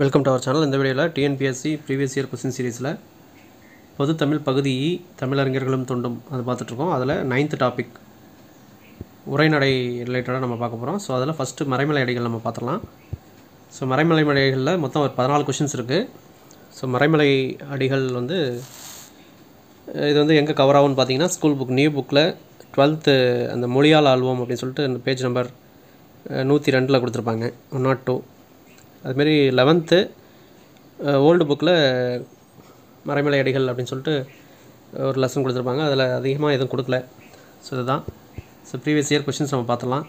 welcome to our channel இந்த வீடியோவில் TNPSC previous year question சீரீஸில் பொது தமிழ் பகுதி இ, தமிழறிஞர்களும் தொண்டும் அது பார்த்துட்ருக்கோம் அதில் நைன்த் டாபிக் உரைநடை ரிலேட்டடாக நம்ம பார்க்க போகிறோம் ஸோ அதில் ஃபஸ்ட்டு மறைமலை அடிகள் நம்ம பார்த்துடலாம் ஸோ மறைமலை அடிகளில் மொத்தம் ஒரு பதினாலு கொஷின்ஸ் இருக்குது ஸோ மறைமலை அடிகள் வந்து அஹ் இது வந்து எங்கே கவர் ஆகும்னு பார்த்தீங்கன்னா ஸ்கூல் புக் நியூ புக்கில் டுவெல்த்து அந்த மொழியால் ஆல்பம் அப்படின்னு சொல்லிட்டு அந்த பேஜ் நம்பர் நூற்றி ரெண்டில் கொடுத்துருப்பாங்க ஒன் நாட் டூ அதுமாரி லெவன்த்து ஓல்டு புக்கில் மறைமலை அடிகள் அப்படின்னு சொல்லிட்டு ஒரு லெசன் கொடுத்துருப்பாங்க அதில் அதிகமாக எதுவும் கொடுக்கல ஸோ இதுதான் ஸோ ப்ரீவியஸ் இயர் கொஷின்ஸ் நம்ம பார்த்துடலாம்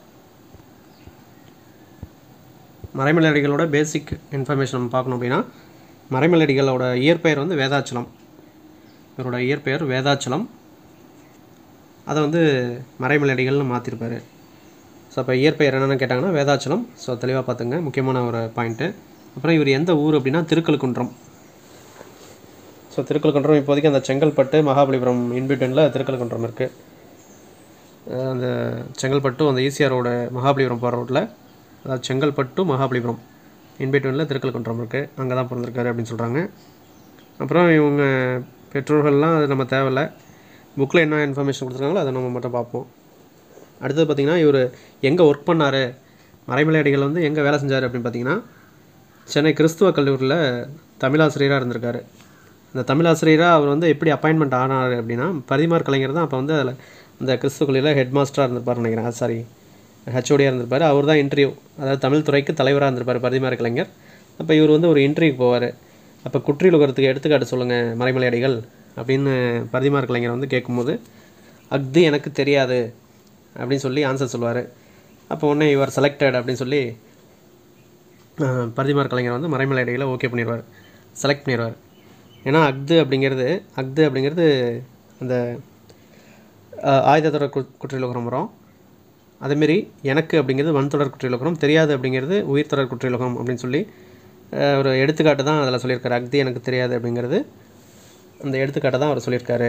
மறைமலை அடிகளோட பேசிக் இன்ஃபர்மேஷன் நம்ம பார்க்கணும் அப்படின்னா மறைமலை அடிகளோட இயற்பெயர் வந்து வேதாச்சலம் இவரோட இயற்பெயர் வேதாச்சலம் அதை வந்து மறைமலை அடிகள்னு மாற்றிருப்பார் ஸோ அப்போ இயற்பெயர் என்னென்னு கேட்டாங்கன்னா வேதாச்சலம் ஸோ தெளிவாக பார்த்துங்க முக்கியமான ஒரு பாயிண்ட்டு அப்புறம் இவர் எந்த ஊர் அப்படின்னா திருக்கழுக்குன்றம் ஸோ திருக்கழுக்குன்றம் இப்போதைக்கு அந்த செங்கல்பட்டு மகாபலிபுரம் இன்பிட்வீனில் திருக்கழுக்குன்றம் இருக்குது அந்த செங்கல்பட்டு அந்த ஈசிஆரோட மகாபலிபுரம் போகிற ரோட்டில் அதாவது செங்கல்பட்டு மகாபலிபுரம் இன்பிட்வீனில் திருக்கழுக்குன்றம் இருக்குது அங்கே தான் பிறந்திருக்காரு அப்படின்னு சொல்கிறாங்க அப்புறம் இவங்க பெற்றோர்கள்லாம் அது நம்ம தேவையில்ல புக்கில் என்ன இன்ஃபர்மேஷன் கொடுத்துருக்காங்களோ அதை நம்ம மட்டும் பார்ப்போம் அடுத்தது பார்த்திங்கன்னா இவர் எங்கே ஒர்க் பண்ணார் மறைமலை அடிகள் வந்து எங்கே வேலை செஞ்சார் அப்படின்னு பார்த்தீங்கன்னா சென்னை கிறிஸ்துவ கல்லூரியில் தமிழாசிரியராக இருந்திருக்காரு அந்த தமிழாசிரியராக அவர் வந்து எப்படி அப்பாயின்மெண்ட் ஆனார் அப்படின்னா பரிமார் கலைஞர் தான் அப்போ வந்து அதில் அந்த கிறிஸ்துவ கல்லூரியில் ஹெட் மாஸ்டராக இருந்திருப்பார் நினைக்கிறேன் சாரி ஹெச்ஓடியாக இருந்திருப்பார் அவர் தான் இன்டர்வியூ அதாவது தமிழ் துறைக்கு தலைவராக இருந்திருப்பார் பரிமார் கலைஞர் அப்போ இவர் வந்து ஒரு இன்டர்வியூக்கு போவார் அப்போ குற்றியலுகரத்துக்கு எடுத்துக்காட்டு சொல்லுங்கள் மறைமலை அடிகள் அப்படின்னு பரிமார் கலைஞர் வந்து கேட்கும்போது அஃது எனக்கு தெரியாது அப்படின்னு சொல்லி ஆன்சர் சொல்லுவார் அப்போ உடனே இவர் செலக்டட் அப்படின்னு சொல்லி அஹ், பரிதிமார் கலைஞர் வந்து மறைமலை அடிகளை ஓகே பண்ணிடுவார் செலக்ட் பண்ணிடுவார் ஏன்னா அக்து அப்படிங்கிறது அக்து அப்படிங்கிறது அந்த அஹ், ஆயுதத்தொடர் கு குற்றியலுகரம் வரும் அதேமாரி எனக்கு அப்படிங்கிறது வன்தொடர் குற்றியலுகரம் தெரியாது அப்படிங்கிறது உயிர்த்தொடர் குற்றியலுகரம் அப்படின்னு சொல்லி அஹ், ஒரு எடுத்துக்காட்டு தான் அதில் சொல்லியிருக்காரு அக்தி எனக்கு தெரியாது அப்படிங்கிறது அந்த எடுத்துக்காட்டை தான் அவர் சொல்லியிருக்காரு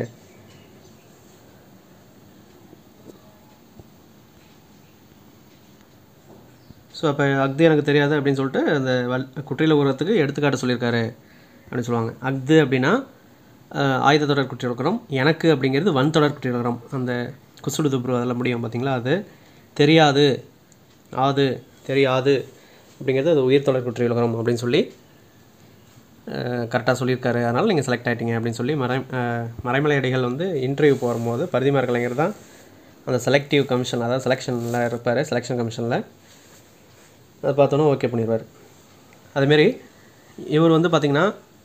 ஸோ அப்போ அக்து எனக்கு தெரியாது அப்படின்னு சொல்லிட்டு அந்த வல் குற்றியல உரத்துக்கு எடுத்துக்காட்ட சொல்லியிருக்காரு அப்படின்னு சொல்லுவாங்க அக்து அப்படின்னா ஆஹ், ஆயுத தொடர் குற்றியலுக்கரம் எனக்கு அப்படிங்கிறது வன் தொடர் குற்றியலுக்கரம் அந்த குசுடு துப்ரு அதில் முடியும் பார்த்தீங்களா அது தெரியாது ஆது தெரியாது அப்படிங்கிறது அது உயிர் தொடர் குற்றியலுக்கரம் அப்படின்னு சொல்லி கரெக்டாக சொல்லியிருக்காரு அதனால் நீங்கள் செலக்ட் ஆகிட்டீங்க அப்படின்னு சொல்லி மறை ஆஹ், மறைமலை அடிகள் வந்து இன்டர்வியூ போகும்போது பரிதிமார் கலைஞர் தான் அந்த செலக்டிவ் கமிஷன் அதாவது செலெக்ஷனில் இருப்பார் செலெக்ஷன் கமிஷனில் அதை பார்த்தோன்னா ஓகே பண்ணிடுவார் அதுமாரி இவர் வந்து பார்த்திங்கன்னா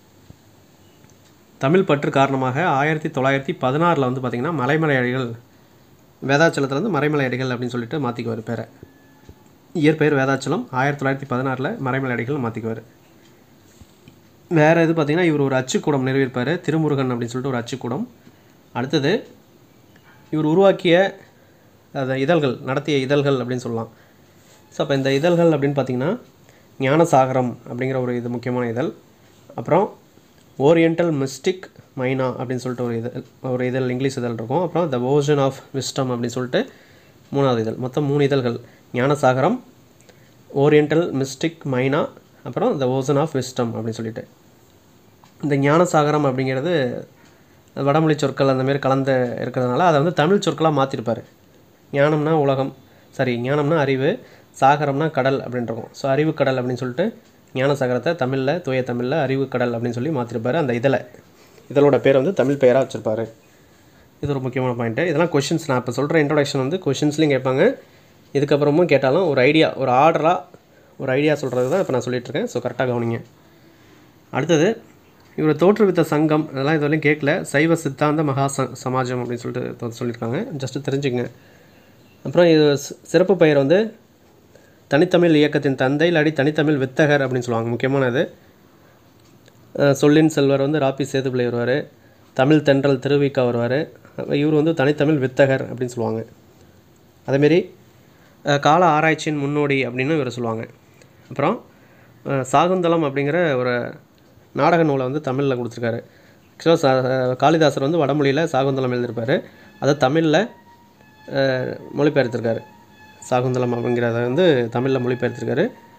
தமிழ் பற்று காரணமாக ஆயிரத்தி தொள்ளாயிரத்தி பதினாறில் வந்து பார்த்திங்கன்னா மலைமலை அடிகள் வேதாச்சலத்துலேருந்து மறைமலை அடிகள் அப்படின்னு சொல்லிட்டு மாற்றிக்குவார் பேரை இயற்பெயர் வேதாச்சலம் ஆயிரத்தி தொள்ளாயிரத்தி பதினாறில் மறைமலை அடிகள் மாற்றிக்குவார் வேறு இது பார்த்திங்கன்னா இவர் ஒரு அச்சுக்கூடம் நிறுவியிருப்பார் திருமுருகன் அப்படின்னு சொல்லிட்டு ஒரு அச்சுக்கூடம் அடுத்தது இவர் உருவாக்கிய அந்த இதழ்கள் நடத்திய இதழ்கள் அப்படின்னு சொல்லலாம் ஸோ அப்போ இந்த இதழ்கள் அப்படின்னு பார்த்தீங்கன்னா ஞானசாகரம் அப்படிங்கிற ஒரு இது முக்கியமான இதழ் அப்புறம் ஓரியண்டல் மிஸ்டிக் மைனா அப்படின்னு சொல்லிட்டு ஒரு இதழ் ஒரு இதழ் இங்கிலீஷ் இதழ் இருக்கும் அப்புறம் த ஓஷன் ஆஃப் விஸ்டம் அப்படின்னு சொல்லிட்டு மூணாவது இதழ் மொத்தம் மூணு இதழ்கள் ஞானசாகரம் ஓரியண்டல் மிஸ்டிக் மைனா அப்புறம் த ஓசன் ஆஃப் விஸ்டம் அப்படின்னு சொல்லிட்டு இந்த ஞானசாகரம் அப்படிங்கிறது வடமொழி சொற்கள் அந்த மாதிரி கலந்து இருக்கிறதுனால அதை வந்து தமிழ் சொற்களாக மாற்றிருப்பார் ஞானம்னா உலகம் சாரி ஞானம்னா அறிவு சாகரம்னா கடல் அப்படின்னு இருக்கும் ஸோ அறிவு கடல் அப்படின்னு சொல்லிட்டு ஞானசாகரத்தை தமிழில் தூய தமிழில் அறிவு கடல் அப்படின்னு சொல்லி மாற்றிருப்பார் அந்த இதில் இதழோட பேர் வந்து தமிழ் பெயராக வச்சுருப்பாரு இது ஒரு முக்கியமான பாயிண்ட்டு இதெல்லாம் கொஷின்ஸ் நான் இப்போ சொல்கிற இன்ட்ரொடக்ஷன் வந்து கொஷின்ஸ்லையும் கேட்பாங்க இதுக்கப்புறமும் கேட்டாலும் ஒரு ஐடியா ஒரு ஆர்டராக ஒரு ஐடியா சொல்கிறது தான் இப்போ நான் சொல்லிகிட்ருக்கேன் ஸோ கரெக்டாக கவனிங்க அடுத்தது இவர் தோற்றுவித்த சங்கம் அதெல்லாம் இது வரையும் கேட்கல சைவ சித்தாந்த மகா ச சமாஜம் அப்படின்னு சொல்லிட்டு தொ- சொல்லியிருக்காங்க ஜஸ்ட்டு தெரிஞ்சுங்க அப்புறம் இது சி- சிறப்பு பெயர் வந்து தனித்தமிழ் இயக்கத்தின் தந்தை இல்லாடி தனித்தமிழ் வித்தகர் அப்படின்னு சொல்லுவாங்க முக்கியமானது அஹ் சொல்லின் செல்வர் வந்து ராபி சேதுப்பிள்ளை வருவார் தமிழ் தென்றல் திருவிக்கா வருவார் இவர் வந்து தனித்தமிழ் வித்தகர் அப்படின்னு சொல்லுவாங்க அதேமாரி அஹ், கால ஆராய்ச்சியின் முன்னோடி அப்படின்னு இவர் சொல்லுவாங்க அப்புறம் அஹ், சாகுந்தலம் அப்படிங்கிற ஒரு நாடக நூலை வந்து தமிழில் கொடுத்துருக்காரு ஆக்சுவலாக காளிதாசர் வந்து வடமொழியில் சாகுந்தலம் எழுதியிருப்பார் அதை தமிழில் மொழிபெயர்த்திருக்காரு சாகுந்தலம் அப்படிங்கிறத வந்து தமிழில் மொழிபெயர்த்திருக்காரு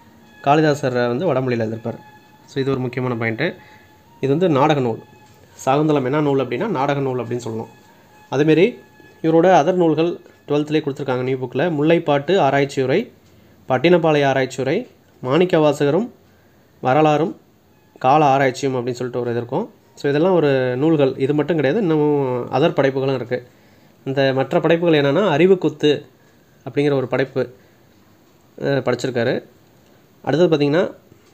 காளிதாசர் வந்து வடமொழியில் எழுதியிருப்பார் ஸோ இது ஒரு முக்கியமான பாயிண்ட்டு இது வந்து நாடக நூல் சாகுந்தலம் என்ன நூல் அப்படின்னா நாடக நூல் அப்படின்னு சொல்லணும் அதேமாரி இவரோட அதர் நூல்கள் டுவெல்த்லேயே கொடுத்துருக்காங்க நியூ புக்கில் முல்லைப்பாட்டு ஆராய்ச்சி உரை பட்டினப்பாளைய ஆராய்ச்சி உரை மாணிக்க வாசகரும் வரலாறும் கால ஆராய்ச்சியும் அப்படின்னு சொல்லிட்டு ஒரு இது இருக்கும் ஸோ இதெல்லாம் ஒரு நூல்கள் இது மட்டும் கிடையாது இன்னமும் அதர் படைப்புகளும் இருக்குது இந்த மற்ற படைப்புகள் என்னென்னா அறிவுக்குத்து அப்படிங்கிற ஒரு படைப்பு அஹ், படிச்சிருக்காரு அடுத்தது பார்த்திங்கன்னா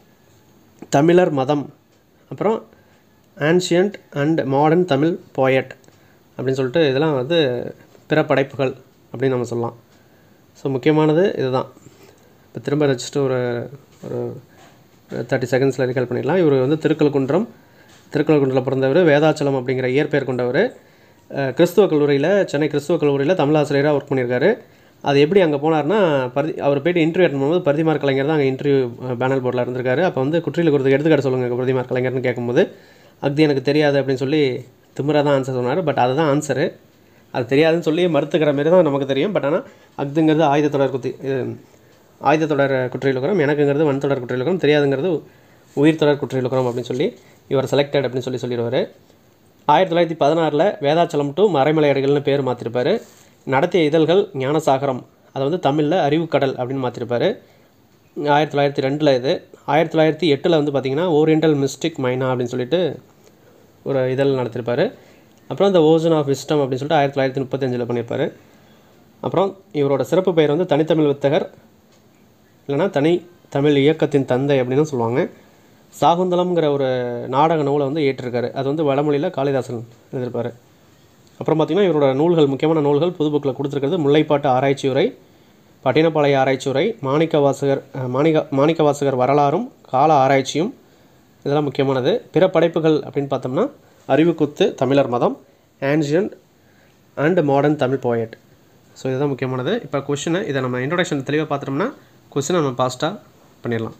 தமிழர் மதம் அப்புறம் ancient and modern Tamil poet அப்படின்னு சொல்லிட்டு இதெல்லாம் வந்து பிற படைப்புகள் அப்படின்னு நம்ம சொல்லலாம் ஸோ முக்கியமானது இதுதான் இப்போ திரும்ப வச்சுட்டு ஒரு ஒரு தேர்ட்டி செகண்ட்ஸில் ரிகால் பண்ணிடலாம் இவர் வந்து திருக்கழுக்குன்றம் திருக்கழுக்குன்றத்தில் பிறந்தவர் வேதாச்சலம் அப்படிங்கிற இயற்பெயர் கொண்டவர் அஹ், கிறிஸ்துவ கல்லூரியில் சென்னை கிறிஸ்துவ கல்லூரியில் தமிழாசிரியராக ஒர்க் பண்ணியிருக்காரு அது எப்படி அங்கே போனார்னா பருதி அவர் போயிட்டு இன்டர்வியூ அட்டன் பண்ணும்போது பரிதிமார் கலைஞர் தான் அங்கே இன்டர்வியூ பேனல் போர்டில் இருந்திருக்காரு அப்போ வந்து குற்றியில் கொடுத்து எடுத்துக்காட்டு சொல்லுங்கள் பரிதிமார் கலைஞர்னு கேட்கும்போது அக்தி எனக்கு தெரியாது அப்படின்னு சொல்லி திமிரா தான் ஆன்சர் சொன்னார் பட் அதுதான் ஆன்சரு அது தெரியாதுன்னு சொல்லி மறுத்துக்கிற மாரி தான் நமக்கு தெரியும் பட் ஆனால் அக்துங்கிறது ஆயுதத்தொடர் குத்தி இது ஆயுதத்தொடர் குற்றியலுக்கிறோம் எனக்குங்கிறது வன்தொடர் குற்றியலுக்கிறோம் தெரியாதுங்கிறது உயிர் தொடர் குற்றியலுக்கிறோம் அப்படின்னு சொல்லி இவர் செலக்டட் அப்படின்னு சொல்லி சொல்லிடுவார் ஆயிரத்தி தொள்ளாயிரத்தி பதினாறில் வேதாச்சலம் டு மறைமலை அடிகள்னு பேர் மாற்றிருப்பார் நடத்திய இதழ்கள் ஞானசாகரம் அதை வந்து தமிழில் அறிவுக்கடல் அப்படின்னு மாற்றிருப்பார் ஆயிரத்தி தொள்ளாயிரத்தி ரெண்டில் இது ஆயிரத்தி தொள்ளாயிரத்தி எட்டில் வந்து பார்த்திங்கன்னா ஓரியண்டல் மிஸ்டிக் மைனா அப்படின்னு சொல்லிட்டு ஒரு இதழ் நடத்திருப்பார் அப்புறம் இந்த ஓசன் ஆஃப் விஸ்டம் அப்படின்னு சொல்லிட்டு ஆயிரத்தி தொள்ளாயிரத்தி முப்பத்தஞ்சில் பண்ணியிருப்பார் அப்புறம் இவரோட சிறப்பு பெயர் வந்து தனித்தமிழ் வித்தகர் இல்லைன்னா தனி தமிழ் இயக்கத்தின் தந்தை அப்படின்னு சொல்லுவாங்க சாகுந்தலம்ங்கிற ஒரு நாடக நூலை வந்து ஏற்றிருக்காரு அது வந்து வடமொழியில் காளிதாசன் எழுதியிருப்பார் அப்புறம் பார்த்திங்கன்னா இவரோட நூல்கள் முக்கியமான நூல்கள் புது புக்கில் கொடுத்துருக்கிறது முல்லைப்பாட்டு ஆராய்ச்சி உரை பட்டினப்பாளைய ஆராய்ச்சி உரை மாணிக்க வாசகர் அஹ், மாணிக்க மாணிக்க வாசகர் வரலாறும் கால ஆராய்ச்சியும் இதெல்லாம் முக்கியமானது பிற படைப்புகள் அப்படின்னு பார்த்தோம்னா அறிவுக்குத்து தமிழர் மதம் ancient and modern Tamil poet so இதுதான் முக்கியமானது இப்போ கொஷினை இதை நம்ம இன்ட்ரொடக்ஷன் தெளிவாக பார்த்தோம்னா கொஷினை நம்ம பாஸ்ட்டாக பண்ணிடலாம்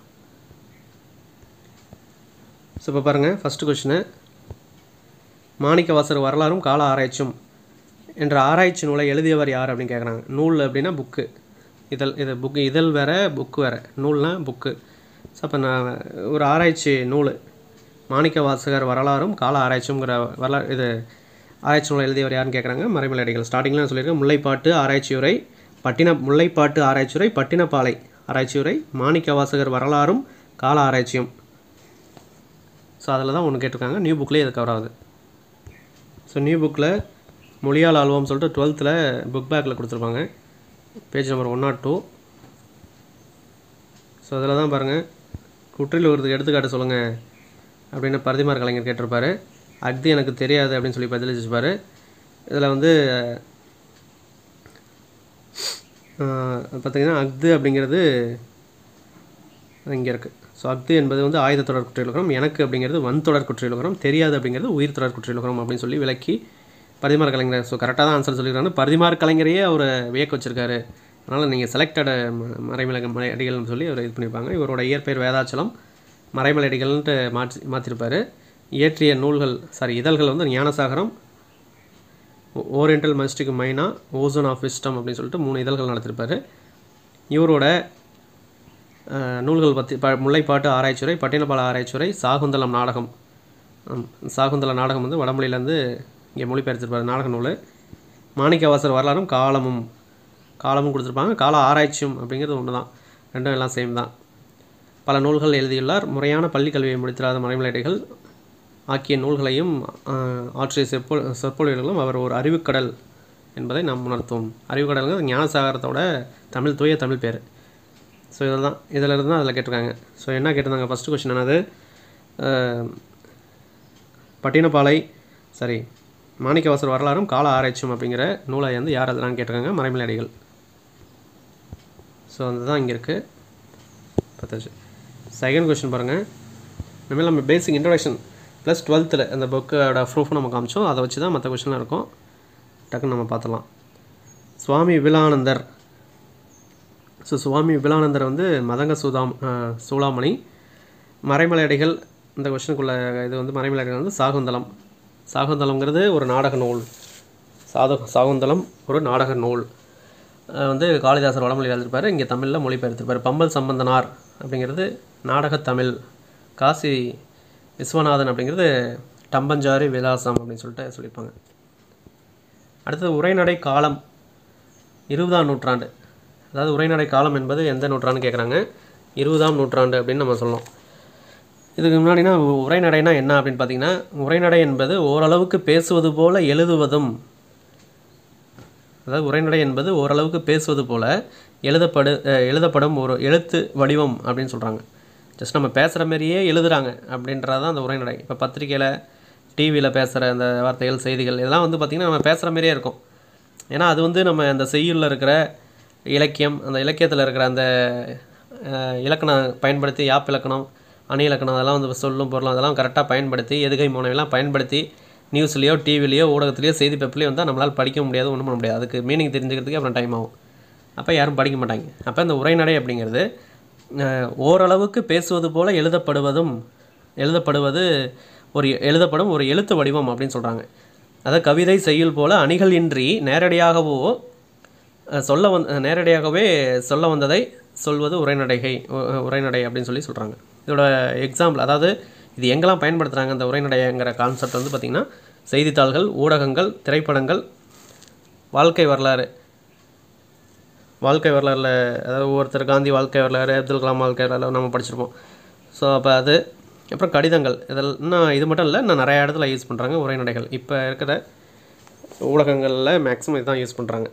ஸோ இப்போ பாருங்கள் ஃபஸ்ட்டு கொஷினு மாணிக்கவாசர் வரலாறும் கால ஆராய்ச்சியும் என்ற ஆராய்ச்சி நூலை எழுதியவர் யார் அப்படின்னு கேட்குறாங்க நூல் அப்படின்னா புக்கு இதழ் இது புக்கு இதழ் வேறு புக்கு வேறு நூல்னா புக்கு ஸோ அப்போ நான் ஒரு ஆராய்ச்சி நூல் மாணிக்க வாசகர் வரலாறும் கால ஆராய்ச்சியுங்கிற வரலாறு இது ஆராய்ச்சி நூலை எழுதியவர் யாருன்னு கேட்குறாங்க மறைமலை அடிகள் ஸ்டார்டிங்கில் நான் சொல்லியிருக்கேன் முல்லைப்பாட்டு ஆராய்ச்சியுரை பட்டின முல்லைப்பாட்டு ஆராய்ச்சியுரை பட்டினப்பாலை ஆராய்ச்சியுரை மாணிக்க வாசகர் வரலாறும் கால ஆராய்ச்சியும் ஸோ அதில் தான் ஒன்று கேட்டிருக்காங்க நியூ புக்லேயே இது கவர் ஆகுது ஸோ நியூ புக்கில் மொழியால் ஆல்வம் சொல்லிட்டு டுவெல்த்தில் புக் பேக்கில் கொடுத்துருப்பாங்க page number one nought two so அதில் தான் பாருங்கள் குற்றில் ஒரு எடுத்துக்காட்டு சொல்லுங்கள் அப்படின்னு பரதிமார் கலைஞர் கேட்டிருப்பாரு அக்தி எனக்கு தெரியாது அப்படின்னு சொல்லி பதிலளிச்சிருப்பாரு இதில் வந்து பார்த்தீங்கன்னா அக்து அப்படிங்கிறது இங்கே இருக்குது ஸோ அக்து என்பது வந்து ஆயுத தொடர் குற்றியலுகரம் எனக்கு அப்படிங்கிறது வன் தொடர் குற்றியலுகரம் தெரியாது அப்படிங்கிறது உயிர் தொடர் குற்றியலுகரம் அப்படின்னு சொல்லி விளக்கி பரிதிமார் கலைஞர் ஸோ கரெக்டாக தான் ஆன்சர் சொல்லியிருக்காங்க பரிதிமார் கலைஞரையே அவர் வியக்க வச்சிருக்காரு அதனால் நீங்கள் செலக்டட் மறைமலை மலை அடிகள்னு சொல்லி அவர் இது பண்ணியிருப்பாங்க இவரோட இயற்பெயர் வேதாச்சலம் மறைமலை அடிகள்ன்ட்டு மாற்றி மாற்றிருப்பார் இயற்றிய நூல்கள் சாரி இதழ்கள் வந்து ஞானசாகரம் ஓரியண்டல் மஸ்டிக் மைனா ஓசோன் ஆஃப் விஸ்டம் அப்படின்னு சொல்லிட்டு மூணு இதழ்கள் நடத்திருப்பார் இவரோட அஹ், நூல்கள் பற்றி ப முல்லைப்பாட்டு ஆராய்ச்சியுரை பட்டினப்பால ஆராய்ச்சியுரை சாகுந்தலம் நாடகம் ஆம், சாகுந்தல நாடகம் வந்து வடமொழியிலேருந்து இங்கே மொழிபெயர்த்திருப்பார் நாடக நூல் மாணிக்கவாசர் வரலாறும் காலமும் காலமும் கொடுத்துருப்பாங்க கால ஆராய்ச்சியும் அப்படிங்கிறது ஒன்று தான் ரெண்டும் எல்லாம் சேம் தான் பல நூல்கள் எழுதியுள்ளார் முறையான பள்ளி கல்வியை முடித்திராத மறைமலையடிகள் ஆக்கிய நூல்களையும் ஆஹ், ஆற்றிய செப்பொ சொற்பொழிவுகளும் அவர் ஒரு அறிவுக்கடல் என்பதை நாம் உணர்த்துவோம் அறிவுக்கடல்ங்கிறது ஞானசாகரத்தோட தமிழ் தூய தமிழ் பேர் ஸோ இதில் தான் இதில் இருந்து தான் அதில் கேட்டிருக்காங்க ஸோ என்ன கேட்டிருந்தாங்க ஃபஸ்ட்டு கொஸ்டின் என்னது ஆஹ், பட்டினப்பாலை சரி மாணிக்கவாசர் வரலாறும் கால ஆராய்ச்சியும் அப்படிங்கிற நூலை வந்து யார் அதெல்லாம் கேட்டிருக்காங்க மறைமலை அடிகள் ஸோ அதுதான் இங்கே இருக்குது பத்தாச்சு செகண்ட் கொஸ்டின் பாருங்கள் இனிமேல் நம்ம பேசிக் இன்ட்ரடக்ஷன் ப்ளஸ் டுவெல்த்தில் அந்த புக்கோட ப்ரூஃப் நம்ம காமிச்சோம் அதை வச்சு தான் மற்ற கொஸ்டின்லாம் இருக்கும் டக்குன்னு நம்ம பார்த்துலாம் சுவாமி விபுலானந்தர் ஸோ சுவாமி விபுலானந்தர் வந்து மதங்க சூதாம் அஹ், சூளாமணி மறைமலை அடிகள் இந்த கொஸ்டினுக்குள்ள இது வந்து மறைமலை அடிகள் வந்து சாகுந்தலம் சாகுந்தலம்ங்கிறது ஒரு நாடக நூல் சாத சாகுந்தலம் ஒரு நாடக நூல் அஹ் வந்து காளிதாசர் வடமொழி எழுதியிருப்பார் இங்கே தமிழில் மொழிபெயர்த்திருப்பார் பம்பல் சம்பந்தனார் அப்படிங்கிறது நாடகத்தமிழ் காசி விஸ்வநாதன் அப்படிங்கிறது டம்பஞ்சாரி விலாசம் அப்படின்னு சொல்லிட்டு சொல்லியிருப்பாங்க அடுத்தது உரைநடை காலம் இருபதாம் நூற்றாண்டு அதாவது உரைநடை காலம் என்பது எந்த நூற்றாண்டு கேட்குறாங்க இருபதாம் நூற்றாண்டு அப்படின்னு நம்ம சொல்லணும் இதுக்கு முன்னாடினா உ- உரைநடைனா என்ன அப்படின்னு பார்த்தீங்கன்னா உரைநடை என்பது ஓரளவுக்கு பேசுவது போல எழுதுவதும் அதாவது உரைநடை என்பது ஓரளவுக்கு பேசுவது போல எழுதப்படு அஹ், எழுதப்படும் ஒரு எழுத்து வடிவம் அப்படின்னு சொல்கிறாங்க ஜஸ்ட் நம்ம பேசுகிற மாதிரியே எழுதுறாங்க அப்படின்றது தான் அந்த உரைநடை இப்போ பத்திரிக்கையில் டிவியில் பேசுகிற அந்த வார்த்தைகள் செய்திகள் இதெல்லாம் வந்து பார்த்திங்கன்னா நம்ம பேசுகிற மாதிரியே இருக்கும் ஏன்னா அது வந்து நம்ம அந்த செய்யுளில் இருக்கிற இலக்கியம் அந்த இலக்கியத்தில் இருக்கிற அந்த அஹ், இலக்கணம் பயன்படுத்தி யாப் இலக்கணம் அணி இலக்கணம் அதெல்லாம் வந்து சொல்லும் பொருளும் அதெல்லாம் கரெக்டாக பயன்படுத்தி எதுகை முனைவெல்லாம் பயன்படுத்தி நியூஸ்லேயோ டிவிலையோ ஊடகத்துலேயோ செய்தி பேப்பர்லேயோ வந்தால் நம்மளால் படிக்க முடியாது ஒன்றும் பண்ண முடியாது அதுக்கு மீனிங் தெரிஞ்சுக்கிறதுக்கு அப்புறம் டைம் ஆகும் அப்போ யாரும் படிக்க மாட்டாங்க அப்போ இந்த உரைநடை அப்படிங்கிறது அஹ், ஓரளவுக்கு பேசுவது போல எழுதப்படுவதும் எழுதப்படுவது ஒரு எழுதப்படும் ஒரு எழுத்து வடிவம் அப்படின்னு சொல்கிறாங்க அதாவது கவிதை செய்யுள் போல அணிகள் இன்றி நேரடியாகவோ அஹ், சொல்ல வந் நேரடியாகவே சொல்ல வந்ததை சொல்வது உரைநடைகை உ- உரைநடை அப்படின்னு சொல்லி சொல்கிறாங்க இதோட எக்ஸாம்பிள் அதாவது இது எங்கெல்லாம் பயன்படுத்துகிறாங்க அந்த உரைநடைங்கிற கான்செப்ட் வந்து பார்த்திங்கன்னா செய்தித்தாள்கள் ஊடகங்கள் திரைப்படங்கள் வாழ்க்கை வரலாறு வாழ்க்கை வரலாறில் அதாவது ஒவ்வொருத்தர் காந்தி வாழ்க்கை வரலாறு அப்துல் கலாம் வாழ்க்கை வரலாறு நம்ம படிச்சிருப்போம் ஸோ அப்போ அது அப்புறம் கடிதங்கள் இதெல்லாம் இன்னும் இது மட்டும் இல்லை இன்னும் நிறைய இடத்துல யூஸ் பண்ணுறாங்க உரைநடைகள் இப்போ இருக்கிற ஊடகங்களில் மேக்ஸிமம் இதுதான் யூஸ் பண்ணுறாங்க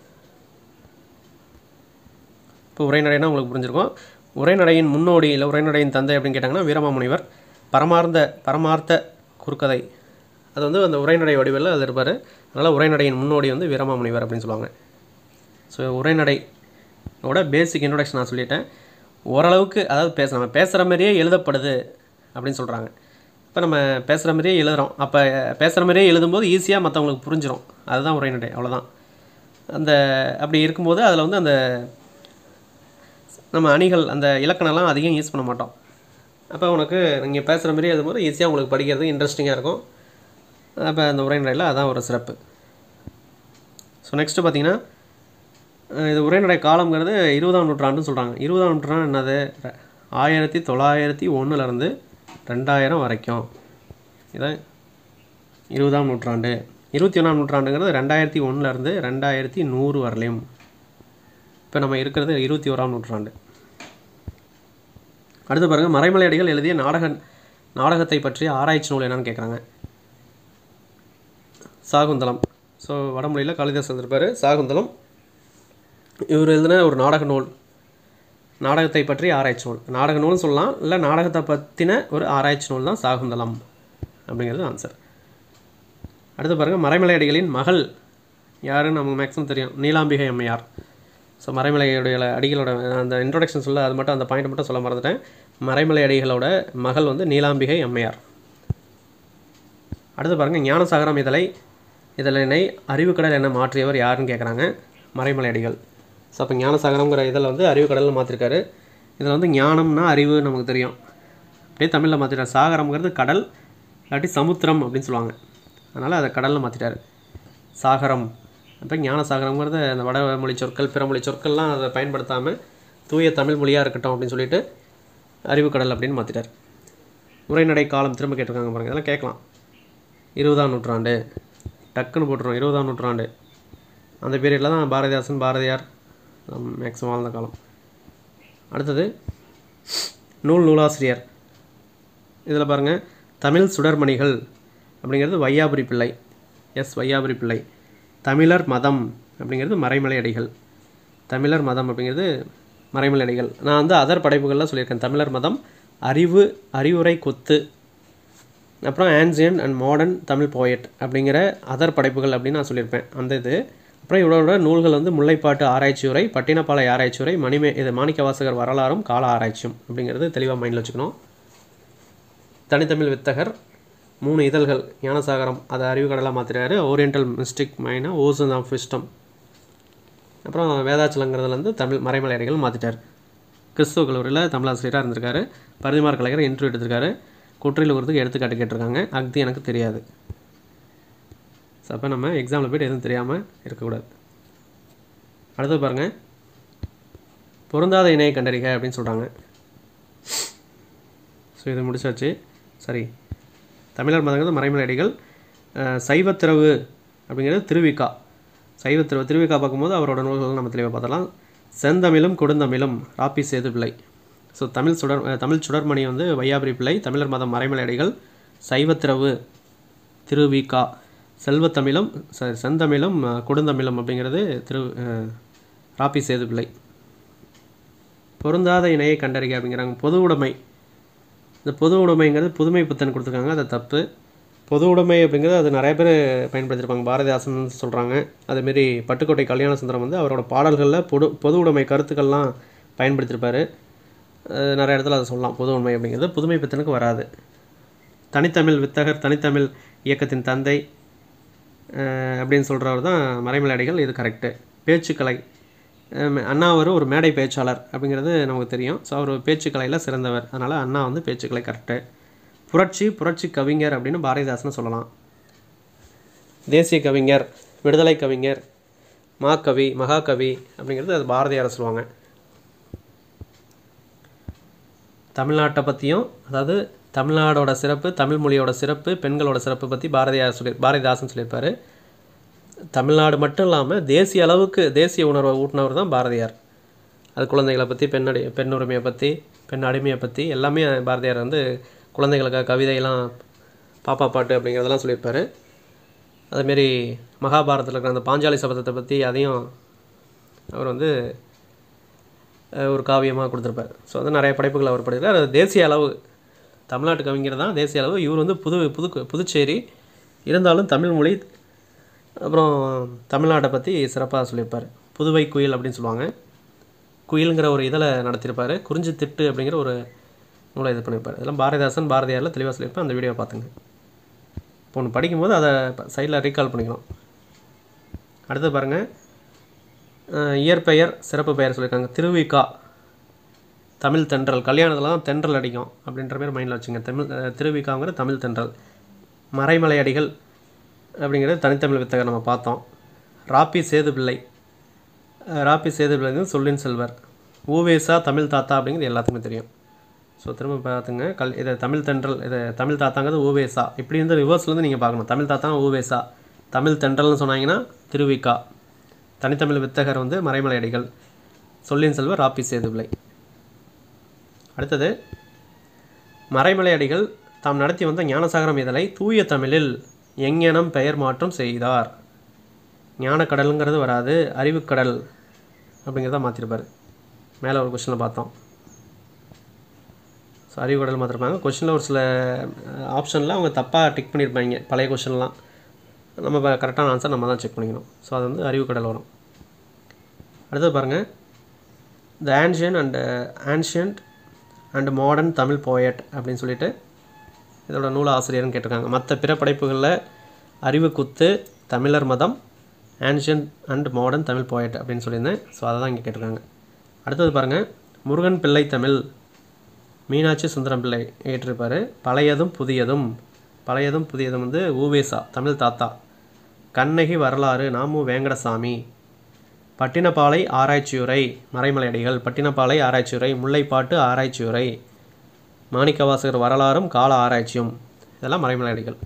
இப்போ உரைநடைனா உங்களுக்கு புரிஞ்சிருக்கும் உரைநடையின் முன்னோடி இல்லை உரைநடையின் தந்தை அப்படின்னு கேட்டாங்கன்னா வீரமாமுனிவர் பரமார்ந்த பரமார்த்த குறுக்கதை அது வந்து அந்த உரைநடை வடிவில் அது இருப்பார் அதனால் உரைநடையின் முன்னோடி வந்து வீரமாமுனிவர் அப்படின்னு சொல்லுவாங்க ஸோ உரைநடையோட பேசிக் இன்ட்ரொடக்ஷன் நான் சொல்லிட்டேன் ஓரளவுக்கு அதாவது பேச நம்ம பேசுகிற மாதிரியே எழுதப்படுது அப்படின்னு சொல்கிறாங்க இப்போ நம்ம பேசுகிற மாதிரியே எழுதுகிறோம் அப்போ பேசுகிற மாதிரியே எழுதும்போது ஈஸியாக மற்றவங்களுக்கு புரிஞ்சிடும் அதுதான் உரைநடை அவ்வளோதான் அந்த அப்படி இருக்கும்போது அதில் வந்து அந்த நம்ம அணிகள் அந்த இலக்கணம்லாம் அதிகம் யூஸ் பண்ண மாட்டோம் அப்போ உனக்கு நீங்கள் பேசுகிற மாதிரி எழுதும்போது ஈஸியாக உங்களுக்கு படிக்கிறது இன்ட்ரெஸ்டிங்காக இருக்கும் அப்போ அந்த உரைநடையில் அதான் ஒரு சிறப்பு ஸோ நெக்ஸ்ட்டு பார்த்தீங்கன்னா அஹ் இது உரைநடை காலங்கிறது இருபதாம் நூற்றாண்டுன்னு சொல்கிறாங்க இருபதாம் நூற்றாண்டு என்னது ர- ஆயிரத்தி தொள்ளாயிரத்தி ஒன்றுலேருந்து ரெண்டாயிரம் வரைக்கும் இதான் இருபதாம் நூற்றாண்டு இருபத்தி ஒன்றாம் நூற்றாண்டுங்கிறது ரெண்டாயிரத்தி ஒன்றுலேருந்து ரெண்டாயிரத்தி நூறு வரலையும் இப்போ நம்ம இருக்கிறது இருபத்தி ஓராம் நூற்றாண்டு அடுத்து பாருங்கள் மறைமலையடிகள் எழுதிய நாடக நாடகத்தை பற்றிய ஆராய்ச்சி நூல் என்னன்னு கேட்குறாங்க சாகுந்தலம் ஸோ வடமொழியில் காளிதாசன் இருப்பார் சாகுந்தலம் இவர் எழுதின ஒரு நாடக நூல் நாடகத்தை பற்றி ஆராய்ச்சி நூல் நாடக நூல்னு சொல்லலாம் இல்லை நாடகத்தை பற்றின ஒரு ஆராய்ச்சி நூல் தான் சாகுந்தலம் அப்படிங்கிறது ஆன்சர் அடுத்து பாருங்கள் மறைமலையடிகளின் மகள் யாருன்னு நமக்கு மேக்ஸிமம் தெரியும் நீலாம்பிகை அம்மையார் ஸோ மறைமலையுடைய அடிகளோட அந்த இன்ட்ரொடக்ஷன் சொல்ல அது மட்டும் அந்த பாயிண்ட் மட்டும் சொல்ல மறந்துட்டேன் மறைமலை அடிகளோட மகள் வந்து நீலாம்பிகை அம்மையார் அடுத்து பாருங்கள் ஞானசாகரம் இதழை இதழினை அறிவுக்கடல் என மாற்றியவர் யாருன்னு கேட்குறாங்க மறைமலை அடிகள் ஸோ அப்போ ஞானசாகரங்கிற இதில் வந்து அறிவுக்கடல்னு மாற்றிருக்காரு இதில் வந்து ஞானம்னா அறிவு நமக்கு தெரியும் அப்படியே தமிழில் மாற்றிட்டார் சாகரம்ங்கிறது கடல் இல்லாட்டி சமுத்திரம் அப்படின்னு சொல்லுவாங்க அதனால் அதை கடலில் மாற்றிட்டாரு சாகரம் அப்போ ஞானசாகரங்கிறது அந்த வடமொழி சொற்கள் பிறமொழி சொற்கள்லாம் அதை பயன்படுத்தாமல் தூய தமிழ் மொழியாக இருக்கட்டும் அப்படின்னு சொல்லிட்டு அறிவுக்கடல் அப்படின்னு மாற்றிட்டார் உரைநடை காலம் திரும்ப கேட்டிருக்காங்க பாருங்க இதெல்லாம் கேட்கலாம் இருபதாம் நூற்றாண்டு டக்குன்னு போட்டுருவோம் இருபதாம் நூற்றாண்டு அந்த பீரியடில் தான் பாரதிதாசன் பாரதியார் மேக்ஸிமம் வாழ்ந்த காலம் அடுத்தது நூல் நூலாசிரியர் இதில் பாருங்கள் தமிழ் சுடர்மணிகள் அப்படிங்கிறது வையாபுரி பிள்ளை எஸ் வையாபுரி பிள்ளை தமிழர் மதம் அப்படிங்கிறது மறைமலை அடிகள் தமிழர் மதம் அப்படிங்கிறது மறைமலை அடிகள் நான் வந்து அதர் படைப்புகள்லாம் சொல்லியிருக்கேன் தமிழர் மதம் அறிவு அறிவுரை கொத்து அப்புறம் ancient and modern Tamil poet அப்படிங்கிற அதர் படைப்புகள் அப்படின்னு நான் சொல்லியிருப்பேன் அந்த இது அப்புறம் இவரோட நூல்கள் வந்து முல்லைப்பாட்டு ஆராய்ச்சி உரை பட்டினப்பாலை ஆராய்ச்சி உரை மணிமே இது மாணிக்கவாசகர் வரலாறும் கால ஆராய்ச்சியும் அப்படிங்கிறது தெளிவாக மைண்டில் வச்சுக்கணும் தனித்தமிழ் வித்தகர் மூணு இதழ்கள் ஞானசாகரம் அதை அறிவுக்கடலாக மாற்றிட்டாரு oriental mystic myna ocean of wisdom அப்புறம் வேதாச்சலங்கிறதுல வந்து தமிழ் மறைமலையடிகள் மாற்றிட்டார் கிறிஸ்துவ கல்லூரியில் தமிழாசிரியராக இருந்திருக்காரு பரிதிமார் கலைஞர் இன்டர்வியூ எடுத்திருக்காரு குற்றிலுங்கிறதுக்கு எடுத்துக்காட்டு கேட்டிருக்காங்க அக்தி எனக்கு தெரியாது ஸோ அப்போ நம்ம எக்ஸாமில் போய்ட்டு எதுவும் தெரியாமல் இருக்கக்கூடாது அடுத்து பாருங்கள் பொருந்தாத இணையை கண்டறிக அப்படின்னு சொல்கிறாங்க ஸோ இது முடிச்சாச்சு சரி தமிழர் மதங்கிறது மறைமலையடிகள் அஹ், சைவத்திரவு அப்படிங்கிறது திருவிக்கா சைவத்திரவு திருவிக்கா பார்க்கும்போது அவரோட நூல்கள் நம்ம தெளிவாக பார்த்தலாம் செந்தமிழும் கொடுந்தமிழும் ராப்பி சேது பிள்ளை ஸோ தமிழ் சுடர் அஹ், தமிழ் சுடர்மணி வந்து வையாபுரி பிள்ளை தமிழர் மதம் மறைமலையடிகள் சைவத்திரவு திருவிக்கா செல்வத்தமிழும் ச- செந்தமிழும் அஹ், கொடுந்தமிழும் அப்படிங்கிறது திரு அஹ், ராப்பி சேது பிள்ளை பொருந்தாத இணையை கண்டறிக அப்படிங்கிறாங்க பொது உடைமை இந்த பொது உடைமைங்கிறது புதுமை புத்தன் கொடுத்துருக்காங்க அது தப்பு பொது உடைமை அப்படிங்கிறது அது நிறைய பேர் பயன்படுத்தியிருப்பாங்க பாரதிதாசன் சொல்கிறாங்க அதேமாரி பட்டுக்கோட்டை கல்யாண சுந்தரம் வந்து அவரோட பாடல்களில் பொது பொது உடைமை கருத்துக்கள்லாம் பயன்படுத்தியிருப்பார் அஹ் நிறைய இடத்துல அதை சொல்லலாம் பொது உண்மை அப்படிங்கிறது புதுமை பித்தனுக்கு வராது தனித்தமிழ் வித்தகர் தனித்தமிழ் இயக்கத்தின் தந்தை அஹ் அப்படின்னு சொல்கிறவர் தான் மறைமலையடிகள் இது கரெக்டு பேச்சுக்கலை அஹ் அண்ணா அவர் ஒரு மேடை பேச்சாளர் அப்படிங்கிறது நமக்கு தெரியும் ஸோ அவர் பேச்சுக்கலையில் சிறந்தவர் அதனால் அண்ணா வந்து பேச்சுக்கலை கரெக்டு புரட்சி புரட்சி கவிஞர் அப்படின்னு பாரதிதாசன் சொல்லலாம் தேசிய கவிஞர் விடுதலை கவிஞர் மாக்கவி மகாகவி அப்படிங்கிறது அது பாரதியார் சொல்லுவாங்க தமிழ்நாட்டை பற்றியும் அதாவது தமிழ்நாடோட சிறப்பு தமிழ் மொழியோட சிறப்பு பெண்களோட சிறப்பு பற்றி பாரதியார் சொல்லி பாரதிதாசன் சொல்லியிருப்பார் தமிழ்நாடு மட்டும் இல்லாமல் தேசிய அளவுக்கு தேசிய உணர்வை ஊட்டினவர் தான் பாரதியார் அது குழந்தைகளை பற்றி பெண்ணடி பெண் உரிமையை பற்றி பெண் அடிமையை பற்றி எல்லாமே பாரதியார் வந்து குழந்தைகளுக்காக கவிதையெல்லாம் பாப்பா பாட்டு அப்படிங்கிறதெல்லாம் சொல்லியிருப்பார் அதேமாரி மகாபாரதத்தில் இருக்கிற அந்த பாஞ்சாலி சபதத்தை பற்றி அதையும் அவர் வந்து அஹ், ஒரு காவியமாக கொடுத்துருப்பார் ஸோ வந்து நிறைய படைப்புகள் அவர் படிக்கிறார் அது தேசிய அளவு தமிழ்நாட்டு கவிஞர் தான் தேசிய அளவு இவர் வந்து புது புது புதுச்சேரி இருந்தாலும் தமிழ் மொழி அப்புறம் தமிழ்நாட்டை பற்றி சிறப்பாக சொல்லியிருப்பார் புதுவை குயில் அப்படின்னு சொல்லுவாங்க குயிலுங்கிற ஒரு இதழை நடத்தியிருப்பார் குறிஞ்சி திட்டு அப்படிங்கிற ஒரு நூலை இது பண்ணியிருப்பார் இதெல்லாம் பாரதிதாசன் பாரதியாரில் தெளிவாக சொல்லியிருப்பேன் அந்த வீடியோ பார்த்துங்க இப்போ ஒன்று படிக்கும்போது அதை சைடில் ரீகால் பண்ணிக்கணும் அடுத்து பாருங்கள் அஹ், இயற்பெயர் சிறப்பு பெயர் சொல்லியிருக்காங்க திருவிக்கா தமிழ் தென்றல் கல்யாணத்தில் தான் தென்றல் அடிக்கும் அப்படின்ற மாதிரி மைண்டில் வச்சுங்க தமிழ் அஹ், திருவிக்காங்கிற தமிழ் தென்றல் மறைமலை அடிகள் அப்படிங்கிறது தனித்தமிழ் வித்தகர் நம்ம பார்த்தோம் ராப்பி சேதுபிள்ளை அஹ், ராப்பி சேதுபிள்ளை வந்து சொல்லின் செல்வர் ஊவேசா தமிழ் தாத்தா அப்படிங்கிறது எல்லாத்துக்குமே தெரியும் ஸோ திரும்ப பார்த்துங்க கல் இதை தமிழ் தென்றல் இது தமிழ் தாத்தாங்கிறது ஊவேசா இப்படி வந்து ரிவர்ஸ்லேருந்து நீங்கள் பார்க்கணும் தமிழ் தாத்தா ஊவேசா தமிழ் தென்றல்னு சொன்னாங்கன்னா திருவிக்கா தனித்தமிழ் வித்தகர் வந்து மறைமலை அடிகள் சொல்லின் செல்வர் ராப்பி சேதுபிள்ளை அடுத்தது மறைமலை அடிகள் தாம் நடத்தி வந்த ஞானசாகரம் இதழை தூய தமிழில் எங்ஙனம் பெயர் மாற்றம் செய்தார் ஞானக்கடலுங்கிறது வராது அறிவுக்கடல் அப்படிங்கிறத மாற்றிருப்பார் மேலே ஒரு கொஷனில் பார்த்தோம் ஸோ அறிவுக்கடல் மாற்றிருப்பாங்க கொஷனில் ஒரு சில ஆப்ஷனில் அவங்க தப்பாக டிக் பண்ணியிருப்பாங்க பழைய கொஷின்லாம் நம்ம கரெக்டான ஆன்சர் நம்ம தான் செக் பண்ணிக்கணும் ஸோ அது வந்து அறிவுக்கடல் வரும் அடுத்தது பாருங்கள் the ancient and ancient and modern Tamil poet அப்படின்னு சொல்லிட்டு இதோட நூல் ஆசிரியர்னு கேட்டிருக்காங்க மற்ற பிற படைப்புகளில் அறிவு குத்து தமிழர் மதம் ancient and modern Tamil poet அப்படின்னு சொல்லியிருந்தேன் ஸோ அதை தான் இங்கே கேட்டிருக்காங்க அடுத்தது பாருங்கள் முருகன் பிள்ளை தமிழ் மீனாட்சி சுந்தரம் பிள்ளை ஏற்றிருப்பார் பழையதும் புதியதும் பழையதும் புதியதும் வந்து ஊவேசா தமிழ் தாத்தா கண்ணகி வரலாறு நாமு வேங்கடசாமி பட்டினப்பாலை ஆராய்ச்சியுரை மறைமலையடிகள் பட்டினப்பாலை ஆராய்ச்சியுரை முல்லைப்பாட்டு ஆராய்ச்சியுரை மாணிக்கவாசகர் வரலாறும் கால ஆராய்ச்சியும் இதெல்லாம் மறைமலையடிகள்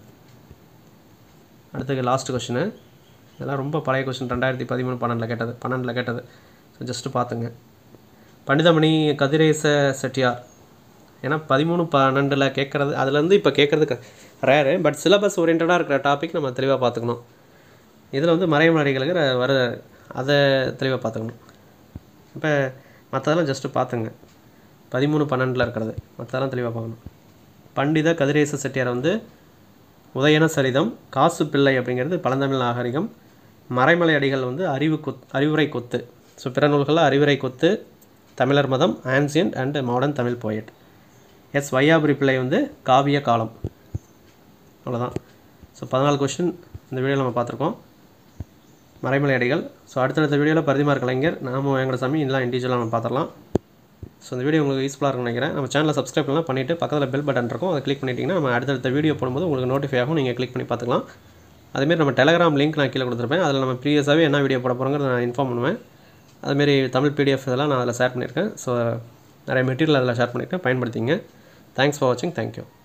அடுத்தது லாஸ்ட் கொஷினு இதெல்லாம் ரொம்ப பழைய கொஷின் ரெண்டாயிரத்தி பதிமூணு பன்னெண்டில் கேட்டது பன்னெண்டில் கேட்டது ஸோ ஜஸ்ட்டு பார்த்துங்க பண்டிதமணி கதிரேச செட்டியார் ஏன்னா பதிமூணு பன்னெண்டில் கேட்குறது அதுலேருந்து இப்போ கேட்குறதுக்கு ரேரு பட் சிலபஸ் ஓரியன்டாக இருக்கிற டாபிக் நம்ம தெளிவாக பார்த்துக்கணும் இதில் வந்து மறைமலைகளுக்கு வர அதை தெளிவாக பார்த்துக்கணும் இப்போ மற்றதெல்லாம் ஜஸ்ட்டு பார்த்துங்க பதிமூணு பன்னெண்டில் இருக்கிறது மற்றதெல்லாம் தெளிவாக பார்க்கணும் பண்டித கதிரேச செட்டியார் வந்து உதயன சரிதம் காசு பிள்ளை அப்படிங்கிறது பழந்தமிழ் நாகரிகம் மறைமலை அடிகள் வந்து அறிவு கொத் அறிவுரை கொத்து ஸோ பிற நூல்களில் அறிவுரை கொத்து தமிழர் மதம் ancient and modern Tamil poet S Vaiyapuri Pillai வந்து காவிய காலம் அவ்வளோதான் ஸோ பதினாலு கொஷின் இந்த வீடியோவில் நம்ம பார்த்துருக்கோம் மறைமலை அடிகள் ஸோ அடுத்தடுத்த வீடியோவில் பரிதிமார் கலைஞர் நாம வெங்கடசாமி எல்லாம் இண்டிவிஜுவலாக நம்ம பார்த்துடலாம் ஸோ இந்த வீடியோ உங்களுக்கு யூஸ்ஃபுல்லாக இருக்கும்னு நினைக்கிறேன் நம்ம சேனலை சப்ஸ்கிரைப் பண்ணலாம் பண்ணிவிட்டு பக்கத்தில் பெல் பட்டன் இருக்கும் அதை கிளிக் பண்ணிட்டீங்கன்னா நம்ம அடுத்தடுத்த வீடியோ போடும்போது உங்களுக்கு நோட்டிஃபை ஆகும் நீங்கள் கிளிக் பண்ணி பார்த்துக்கலாம் அதேமாரி நம்ம டெலகிராம் லிங்க் நான் கீழே கொடுத்துருப்பேன் அதில் நம்ம ப்ரீவியஸாகவே என்ன வீடியோ போட போகிறோங்கிறத நான் இன்ஃபார்ம் பண்ணுவேன் அதுமாரி தமிழ் பிடிஎஃப் இதெல்லாம் நான் அதில் ஷேர் பண்ணியிருக்கேன் ஸோ நிறைய மெட்டீரியல் அதில் ஷேர் பண்ணியிருக்கேன் பயன்படுத்திங்க தேங்க்ஸ் ஃபார் வாட்சிங் தேங்க்யூ